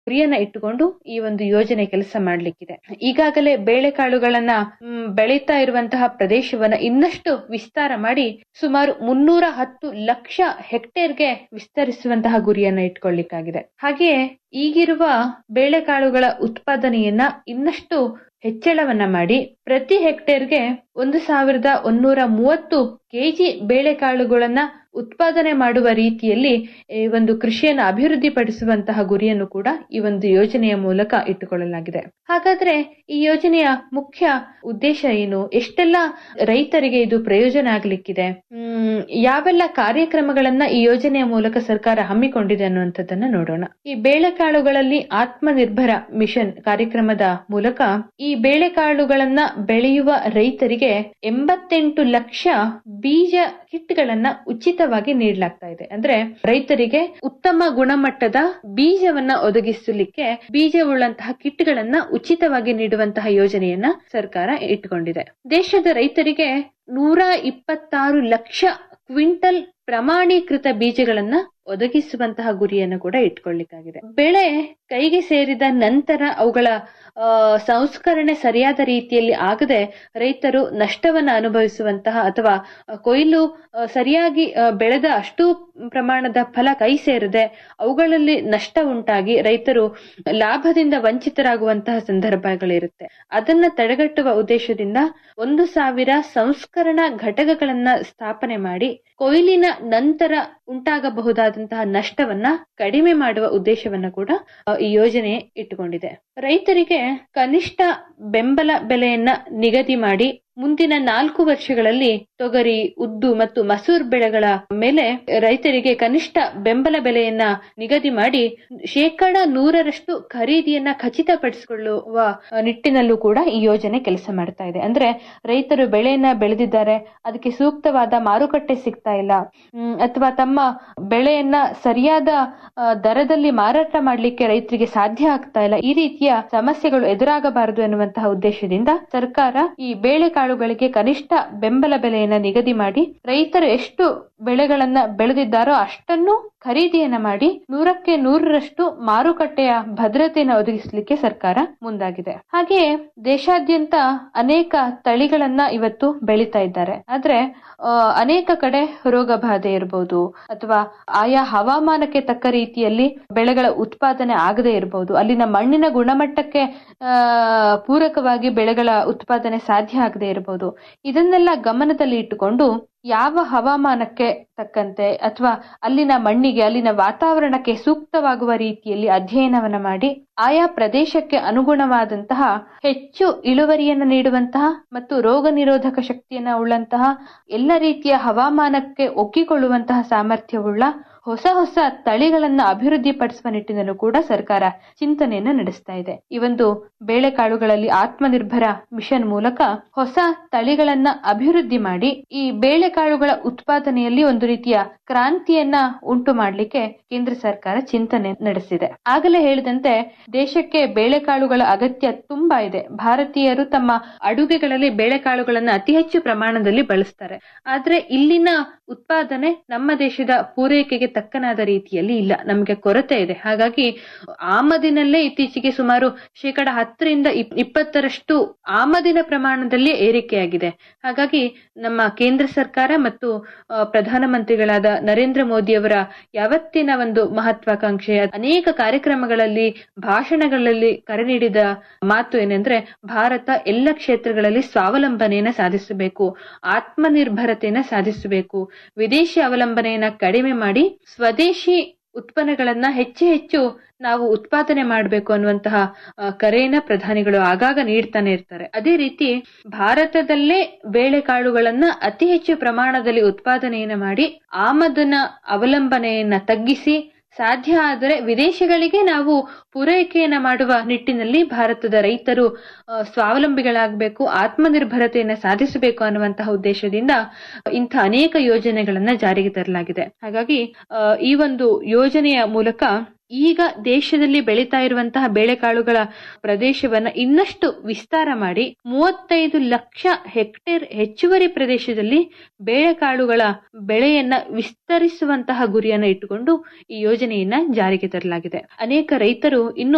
ಗುರಿಯನ್ನ ಇಟ್ಟುಕೊಂಡು ಈ ಒಂದು ಯೋಜನೆ ಕೆಲಸ ಮಾಡ್ಲಿಕ್ಕಿದೆ ಈಗಾಗಲೇ ಬೇಳೆಕಾಳುಗಳನ್ನ ಮ್, ಬೆಳೀತಾ ಇರುವಂತಹ ಪ್ರದೇಶವನ್ನ ಇನ್ನಷ್ಟು ವಿಸ್ತಾರ ಮಾಡಿ ಸುಮಾರು ಮುನ್ನೂರ ಹತ್ತು ಲಕ್ಷ ಹೆಕ್ಟೇರ್ಗೆ ವಿಸ್ತರಿಸುವಂತಹ ಗುರಿಯನ್ನ ಇಟ್ಕೊಳ್ಳಿಕ್ಕಾಗಿದೆ ಹಾಗೆಯೇ ಈಗಿರುವ ಬೇಳೆಕಾಳುಗಳ ಉತ್ಪಾದನೆಯನ್ನ ಇನ್ನಷ್ಟು ಹೆಚ್ಚಳವನ್ನ ಮಾಡಿ ಪ್ರತಿ ಹೆಕ್ಟೇರ್ಗೆ ಒಂದು ಸಾವಿರದ ಒಂದೂರ ಮೂವತ್ತು ಕೆಜಿ ಬೇಳೆಕಾಳುಗಳನ್ನ ಉತ್ಪಾದನೆ ಮಾಡುವ ರೀತಿಯಲ್ಲಿ ಈ ಒಂದು ಕೃಷಿಯನ್ನು ಅಭಿವೃದ್ಧಿಪಡಿಸುವಂತಹ ಗುರಿಯನ್ನು ಕೂಡ ಈ ಒಂದು ಯೋಜನೆಯ ಮೂಲಕ ಇಟ್ಟುಕೊಳ್ಳಲಾಗಿದೆ ಹಾಗಾದ್ರೆ ಈ ಯೋಜನೆಯ ಮುಖ್ಯ ಉದ್ದೇಶ ಏನು ಎಷ್ಟೆಲ್ಲ ರೈತರಿಗೆ ಇದು ಪ್ರಯೋಜನ ಆಗ್ಲಿಕ್ಕಿದೆ ಹ್ಮ್ ಯಾವೆಲ್ಲ ಕಾರ್ಯಕ್ರಮಗಳನ್ನ ಈ ಯೋಜನೆಯ ಮೂಲಕ ಸರ್ಕಾರ ಹಮ್ಮಿಕೊಂಡಿದೆ ಅನ್ನುವಂಥದ್ದನ್ನ ನೋಡೋಣ ಈ ಬೇಳೆಕಾಳುಗಳಲ್ಲಿ ಆತ್ಮನಿರ್ಭರ ಮಿಷನ್ ಕಾರ್ಯಕ್ರಮದ ಮೂಲಕ ಈ ಬೇಳೆಕಾಳುಗಳನ್ನ ಬೆಳೆಯುವ ರೈತರಿಗೆ ಎಂಬತ್ತೆಂಟು ಲಕ್ಷ ಬೀಜ ಕಿಟ್ಗಳನ್ನ ಉಚಿತವಾಗಿ ನೀಡಲಾಗ್ತಾ ಇದೆ ಅಂದ್ರೆ ರೈತರಿಗೆ ಉತ್ತಮ ಗುಣಮಟ್ಟದ ಬೀಜವನ್ನ ಒದಗಿಸಲಿಕ್ಕೆ ಬೀಜವುಳ್ಳಂತಹ ಕಿಟ್ಗಳನ್ನ ಉಚಿತವಾಗಿ ನೀಡುವಂತಹ ಯೋಜನೆಯನ್ನ ಸರ್ಕಾರ ಇಟ್ಟುಕೊಂಡಿದೆ ದೇಶದ ರೈತರಿಗೆ ನೂರ ಇಪ್ಪತ್ತಾರು ಲಕ್ಷ ಕ್ವಿಂಟಲ್ ಪ್ರಮಾಣೀಕೃತ ಬೀಜಗಳನ್ನ ಒದಗಿಸುವಂತಹ ಗುರಿಯನ್ನು ಕೂಡ ಇಟ್ಕೊಳ್ಳಿಕ್ಕಾಗಿದೆ ಬೆಳೆ ಕೈಗೆ ಸೇರಿದ ನಂತರ ಅವುಗಳ ಆ, ಸಂಸ್ಕರಣೆ ಸರಿಯಾದ ರೀತಿಯಲ್ಲಿ ಆಗದೆ ರೈತರು ನಷ್ಟವನ್ನ ಅನುಭವಿಸುವಂತಹ ಅಥವಾ ಆ, ಕೊಯ್ಲು ಆ, ಸರಿಯಾಗಿ ಆ, ಬೆಳೆದ ಅಷ್ಟು ಪ್ರಮಾಣದ ಫಲ ಕೈ ಸೇರದೆ ಅವುಗಳಲ್ಲಿ ನಷ್ಟ ಉಂಟಾಗಿ ರೈತರು ಲಾಭದಿಂದ ವಂಚಿತರಾಗುವಂತಹ ಸಂದರ್ಭಗಳಿರುತ್ತೆ ಅದನ್ನ ತಡೆಗಟ್ಟುವ ಉದ್ದೇಶದಿಂದ ಒಂದು ಸಾವಿರ ಸಂಸ್ಕರಣಾ ಘಟಕಗಳನ್ನ ಸ್ಥಾಪನೆ ಮಾಡಿ ಕೊಯ್ಲಿನ ನಂತರ ಉಂಟಾಗಬಹುದಾದಂತಹ ನಷ್ಟವನ್ನ ಕಡಿಮೆ ಮಾಡುವ ಉದ್ದೇಶವನ್ನ ಕೂಡ ಆ, ಈ ಯೋಜನೆ ಇಟ್ಟುಕೊಂಡಿದೆ ರೈತರಿಗೆ ಕನಿಷ್ಠ ಬೆಂಬಲ ಬೆಲೆಯನ್ನ ನಿಗದಿ ಮಾಡಿ ಮುಂದಿನ ನಾಲ್ಕು ವರ್ಷಗಳಲ್ಲಿ ತೊಗರಿ ಉದ್ದು ಮತ್ತು ಮಸೂರ್ ಬೆಳೆಗಳ ಮೇಲೆ ರೈತರಿಗೆ ಕನಿಷ್ಠ ಬೆಂಬಲ ಬೆಲೆಯನ್ನ ನಿಗದಿ ಮಾಡಿ ಶೇಕಡ ನೂರರಷ್ಟು ಖರೀದಿಯನ್ನ ಖಚಿತಪಡಿಸಿಕೊಳ್ಳುವ ನಿಟ್ಟಿನಲ್ಲೂ ಕೂಡ ಈ ಯೋಜನೆ ಕೆಲಸ ಮಾಡ್ತಾ ಇದೆ ಅಂದ್ರೆ ರೈತರು ಬೆಳೆಯನ್ನ ಬೆಳೆದಿದ್ದಾರೆ ಅದಕ್ಕೆ ಸೂಕ್ತವಾದ ಮಾರುಕಟ್ಟೆ ಸಿಗ್ತಾ ಇಲ್ಲ ಹ್ಮ್, ಅಥವಾ ತಮ್ಮ ಬೆಳೆಯನ್ನ ಸರಿಯಾದ ಆ, ದರದಲ್ಲಿ ಮಾರಾಟ ಮಾಡಲಿಕ್ಕೆ ರೈತರಿಗೆ ಸಾಧ್ಯ ಆಗ್ತಾ ಇಲ್ಲ ಈ ರೀತಿಯ ಸಮಸ್ಯೆಗಳು ಎದುರಾಗಬಾರದು ಎನ್ನುವಂತಹ ಉದ್ದೇಶದಿಂದ ಸರ್ಕಾರ ಈ ಬೇಳೆಕಾಳುಗಳಿಗೆ ಕನಿಷ್ಠ ಬೆಂಬಲ ಬೆಲೆಯನ್ನ ನಿಗದಿ ಮಾಡಿ ರೈತರು ಎಷ್ಟು ಬೆಳೆಗಳನ್ನ ಬೆಳೆದಿದ್ದಾರೋ ಅಷ್ಟನ್ನು ಖರೀದಿಯನ್ನ ಮಾಡಿ ನೂರಕ್ಕೆ ನೂರರಷ್ಟು ಮಾರುಕಟ್ಟೆಯ ಭದ್ರತೆಯನ್ನು ಒದಗಿಸಲಿಕ್ಕೆ ಸರ್ಕಾರ ಮುಂದಾಗಿದೆ ಹಾಗೆಯೇ ದೇಶಾದ್ಯಂತ ಅನೇಕ ತಳಿಗಳನ್ನ ಇವತ್ತು ಬೆಳೀತಾ ಇದ್ದಾರೆ ಆದ್ರೆ ಆ, ಅನೇಕ ಕಡೆ ರೋಗ ಬಾಧೆ ಇರಬಹುದು ಅಥವಾ ಆಯಾ ಹವಾಮಾನಕ್ಕೆ ತಕ್ಕ ರೀತಿಯಲ್ಲಿ ಬೆಳೆಗಳ ಉತ್ಪಾದನೆ ಆಗದೇ ಇರಬಹುದು ಅಲ್ಲಿನ ಮಣ್ಣಿನ ಗುಣಮಟ್ಟಕ್ಕೆ ಆ, ಪೂರಕವಾಗಿ ಬೆಳೆಗಳ ಉತ್ಪಾದನೆ ಸಾಧ್ಯ ಆಗದೆ ಇರಬಹುದು ಇದನ್ನೆಲ್ಲ ಗಮನದಲ್ಲಿ ಇಟ್ಟುಕೊಂಡು ಯಾವ ಹವಾಮಾನಕ್ಕೆ ತಕ್ಕಂತೆ ಅಥವಾ ಅಲ್ಲಿನ ಮಣ್ಣಿಗೆ ಅಲ್ಲಿನ ವಾತಾವರಣಕ್ಕೆ ಸೂಕ್ತವಾಗುವ ರೀತಿಯಲ್ಲಿ ಅಧ್ಯಯನವನ್ನ ಮಾಡಿ ಆಯಾ ಪ್ರದೇಶಕ್ಕೆ ಅನುಗುಣವಾದಂತಹ ಹೆಚ್ಚು ಇಳುವರಿಯನ್ನು ನೀಡುವಂತಹ ಮತ್ತು ರೋಗ ನಿರೋಧಕ ಶಕ್ತಿಯನ್ನ ಉಳ್ಳಂತಹ ಎಲ್ಲ ರೀತಿಯ ಹವಾಮಾನಕ್ಕೆ ಒಗ್ಗಿಕೊಳ್ಳುವಂತಹ ಸಾಮರ್ಥ್ಯವುಳ್ಳ ಹೊಸ ಹೊಸ ತಳಿಗಳನ್ನ ಅಭಿವೃದ್ಧಿಪಡಿಸುವ ನಿಟ್ಟಿನಲ್ಲೂ ಕೂಡ ಸರ್ಕಾರ ಚಿಂತನೆಯನ್ನ ನಡೆಸ್ತಾ ಇದೆ ಈ ಒಂದು ಬೇಳೆಕಾಳುಗಳಲ್ಲಿ ಆತ್ಮನಿರ್ಭರ ಮಿಷನ್ ಮೂಲಕ ಹೊಸ ತಳಿಗಳನ್ನ ಅಭಿವೃದ್ಧಿ ಮಾಡಿ ಈ ಬೇಳೆಕಾಳುಗಳ ಉತ್ಪಾದನೆಯಲ್ಲಿ ಒಂದು ರೀತಿಯ ಕ್ರಾಂತಿಯನ್ನ ಉಂಟು ಮಾಡಲಿಕ್ಕೆ ಕೇಂದ್ರ ಸರ್ಕಾರ ಚಿಂತನೆ ನಡೆಸಿದೆ ಆಗಲೇ ಹೇಳಿದಂತೆ ದೇಶಕ್ಕೆ ಬೇಳೆಕಾಳುಗಳ ಅಗತ್ಯ ತುಂಬಾ ಇದೆ ಭಾರತೀಯರು ತಮ್ಮ ಅಡುಗೆಗಳಲ್ಲಿ ಬೇಳೆಕಾಳುಗಳನ್ನ ಅತಿ ಹೆಚ್ಚು ಪ್ರಮಾಣದಲ್ಲಿ ಬಳಸ್ತಾರೆ ಆದ್ರೆ ಇಲ್ಲಿನ ಉತ್ಪಾದನೆ ನಮ್ಮ ದೇಶದ ಪೂರೈಕೆಗೆ ತಕ್ಕನಾದ ರೀತಿಯಲ್ಲಿ ಇಲ್ಲ ನಮಗೆ ಕೊರತೆ ಇದೆ ಹಾಗಾಗಿ ಆಮದಿನಲ್ಲೇ ಇತ್ತೀಚೆಗೆ ಸುಮಾರು ಶೇಕಡ ಹತ್ತರಿಂದ ಇಪ್- ಇಪ್ಪತ್ತರಷ್ಟು ಆಮದಿನ ಪ್ರಮಾಣದಲ್ಲಿ ಏರಿಕೆಯಾಗಿದೆ ಹಾಗಾಗಿ ನಮ್ಮ ಕೇಂದ್ರ ಸರ್ಕಾರ ಮತ್ತು ಆ, ಪ್ರಧಾನಮಂತ್ರಿಗಳಾದ ನರೇಂದ್ರ ಮೋದಿಯವರ ಯಾವತ್ತಿನ ಒಂದು ಮಹತ್ವಾಕಾಂಕ್ಷೆಯ ಅನೇಕ ಕಾರ್ಯಕ್ರಮಗಳಲ್ಲಿ ಭಾಷಣಗಳಲ್ಲಿ ಕರೆ ನೀಡಿದ ಮಾತು ಏನೆಂದ್ರೆ ಭಾರತ ಎಲ್ಲ ಕ್ಷೇತ್ರಗಳಲ್ಲಿ ಸ್ವಾವಲಂಬನೆಯನ್ನ ಸಾಧಿಸಬೇಕು ಆತ್ಮನಿರ್ಭರತೆಯನ್ನ ಸಾಧಿಸಬೇಕು ವಿದೇಶಿ ಅವಲಂಬನೆಯನ್ನ ಕಡಿಮೆ ಮಾಡಿ ಸ್ವದೇಶಿ ಉತ್ಪನ್ನಗಳನ್ನ ಹೆಚ್ಚು ಹೆಚ್ಚು ನಾವು ಉತ್ಪಾದನೆ ಮಾಡಬೇಕು ಅನ್ನುವಂತಹ ಆ, ಕರೆಯನ್ನ ಪ್ರಧಾನಿಗಳು ಆಗಾಗ ನೀಡ್ತಾನೆ ಇರ್ತಾರೆ ಅದೇ ರೀತಿ ಭಾರತದಲ್ಲೇ ಬೇಳೆಕಾಳುಗಳನ್ನ ಅತಿ ಹೆಚ್ಚು ಪ್ರಮಾಣದಲ್ಲಿ ಉತ್ಪಾದನೆಯನ್ನ ಮಾಡಿ ಆಮದನ ಅವಲಂಬನೆಯನ್ನ ತಗ್ಗಿಸಿ ಸಾಧ್ಯ ಆದರೆ ವಿದೇಶಗಳಿಗೆ ನಾವು ಪೂರೈಕೆಯನ್ನ ಮಾಡುವ ನಿಟ್ಟಿನಲ್ಲಿ ಭಾರತದ ರೈತರು ಆ, ಸ್ವಾವಲಂಬಿಗಳಾಗಬೇಕು ಆತ್ಮನಿರ್ಭರತೆಯನ್ನ ಸಾಧಿಸಬೇಕು ಅನ್ನುವಂತಹ ಉದ್ದೇಶದಿಂದ ಇಂಥ ಅನೇಕ ಯೋಜನೆಗಳನ್ನ ಜಾರಿಗೆ ತರಲಾಗಿದೆ ಹಾಗಾಗಿ ಆ, ಈ ಒಂದು ಯೋಜನೆಯ ಮೂಲಕ ಈಗ ದೇಶದಲ್ಲಿ ಬೆಳೀತಾ ಇರುವಂತಹ ಬೇಳೆಕಾಳುಗಳ ಪ್ರದೇಶವನ್ನ ಇನ್ನಷ್ಟು ವಿಸ್ತಾರ ಮಾಡಿ ಮೂವತ್ತೈದು ಲಕ್ಷ ಹೆಕ್ಟೇರ್ ಹೆಚ್ಚುವರಿ ಪ್ರದೇಶದಲ್ಲಿ ಬೇಳೆಕಾಳುಗಳ ಬೆಳೆಯನ್ನ ವಿಸ್ತರಿಸುವಂತಹ ಗುರಿಯನ್ನ ಇಟ್ಟುಕೊಂಡು ಈ ಯೋಜನೆಯನ್ನ ಜಾರಿಗೆ ತರಲಾಗಿದೆ ಅನೇಕ ರೈತರು ಇನ್ನು